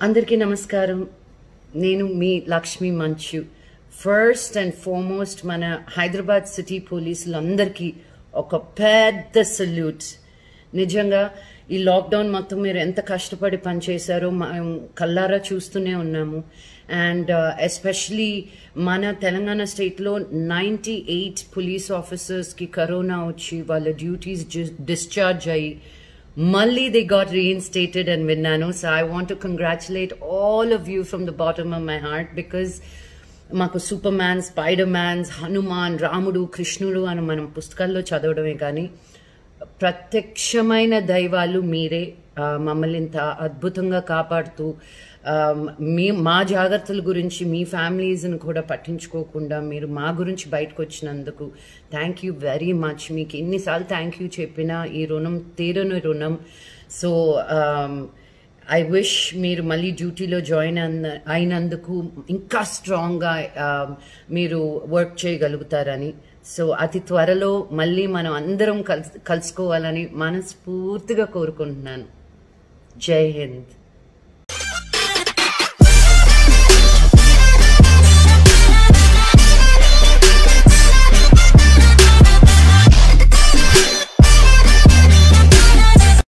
అందరికీ నమస్కారం నేను మీ లక్ష్మి మంచు ఫస్ట్ అండ్ ఫార్మోస్ట్ మన హైదరాబాద్ సిటీ పోలీసులందరికీ ఒక పెద్ద సల్యూట్ నిజంగా ఈ లాక్డౌన్ మొత్తం మీరు ఎంత కష్టపడి పనిచేశారో మనం కల్లారా చూస్తూనే ఉన్నాము అండ్ ఎస్పెషలీ మన తెలంగాణ స్టేట్లో నైంటీ ఎయిట్ పోలీస్ ఆఫీసర్స్కి కరోనా వచ్చి వాళ్ళ డ్యూటీస్ డిశ్చార్జ్ అయ్యి మళ్ళీ దే గాట్ రీఇన్స్టేటెడ్ అని విన్నాను so I want to congratulate all of you from the bottom of my heart because మాకు superman spider mans Hanuman రాముడు కృష్ణుడు అని మనం పుస్తకాల్లో చదవడమే కానీ ప్రత్యక్షమైన దైవాలు మీరే ఆ, మమ్మల్ని ఇంత అద్భుతంగా కాపాడుతూ ఆ, మీ మా జాగ్రత్తల గురించి మీ ఫ్యామిలీస్ని కూడా పట్టించుకోకుండా మీరు మా గురించి బయటకు వచ్చినందుకు థ్యాంక్ యూ వెరీ మచ్ మీకు ఎన్నిసార్లు థ్యాంక్ యూ చెప్పినా ఈ రుణం తీరని రుణం సో ఐ విష్ మీరు మళ్ళీ డ్యూటీలో జాయిన్ అన్న అయినందుకు ఇంకా స్ట్రాంగ్గా మీరు వర్క్ చేయగలుగుతారని సో అతి త్వరలో మళ్ళీ మనం అందరం కలుసు కలుసుకోవాలని మనస్ఫూర్తిగా కోరుకుంటున్నాను జై హింద్